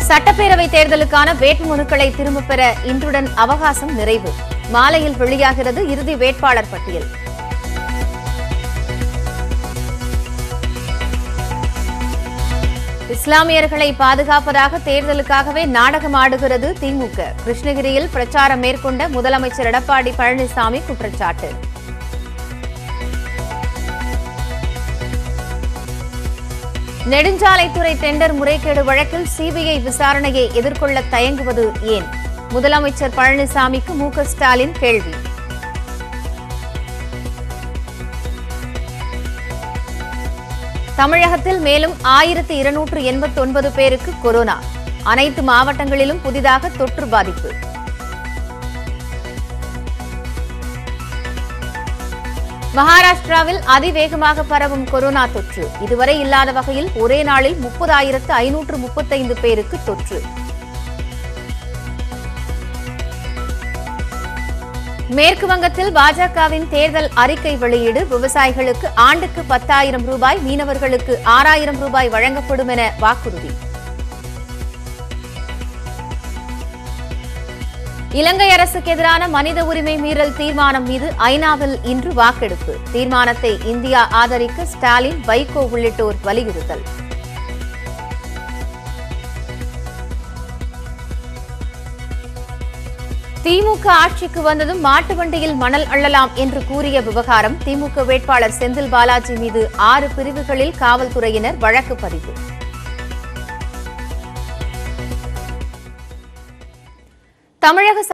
சட்டப்பேரவை தேர்தலுக்கான வேட்புமனுக்களை திரும்பப் பெற இன்றுடன் அவகாசம் நிறைவு மாலையில் வெளியாகிறது இறுதி வேட்பாளர் பட்டியல் இஸ்லாமியர்களை பாதுகாப்பதாக தேர்தலுக்காகவே நாடகமாடுகிறது திமுக கிருஷ்ணகிரியில் பிரச்சாரம் மேற்கொண்ட முதலமைச்சர் எடப்பாடி பழனிசாமி குற்றச்சாட்டு நெடுஞ்சாலைத்துறை டெண்டர் முறைகேடு வழக்கில் சிபிஐ விசாரணையை எதிர்கொள்ள தயங்குவது ஏன் முதலமைச்சர் பழனிசாமிக்கு மு க ஸ்டாலின் கேள்வி தமிழகத்தில் மேலும் ஆயிரத்து இருநூற்று எண்பத்தொன்பது பேருக்கு கொரோனா அனைத்து மாவட்டங்களிலும் புதிதாக தொற்று பாதிப்பு மகாராஷ்டிராவில் அதிவேகமாக பரவும் கொரோனா தொற்று இதுவரை இல்லாத வகையில் ஒரே நாளில் முப்பதாயிரத்து ஐநூற்று முப்பத்தைந்து பேருக்கு தொற்று மேற்கு வங்கத்தில் பாஜகவின் தேர்தல் அறிக்கை வெளியீடு விவசாயிகளுக்கு ஆண்டுக்கு பத்தாயிரம் ரூபாய் மீனவர்களுக்கு ஆறாயிரம் ரூபாய் வழங்கப்படும் என வாக்குறுதி இலங்கை அரசுக்கு எதிரான மனித உரிமை மீறல் தீர்மானம் மீது ஐநாவில் இன்று வாக்கெடுப்பு தீர்மானத்தை இந்தியா ஆதரிக்க ஸ்டாலின் வைகோ உள்ளிட்டோர் வலியுறுத்தல் திமுக ஆட்சிக்கு வந்ததும் மாட்டு வண்டியில் மணல் அள்ளலாம் என்று கூறிய விவகாரம் திமுக வேட்பாளர் செந்தில் பாலாஜி மீது ஆறு பிரிவுகளில் காவல்துறையினர் வழக்கு பதிவு தமிழக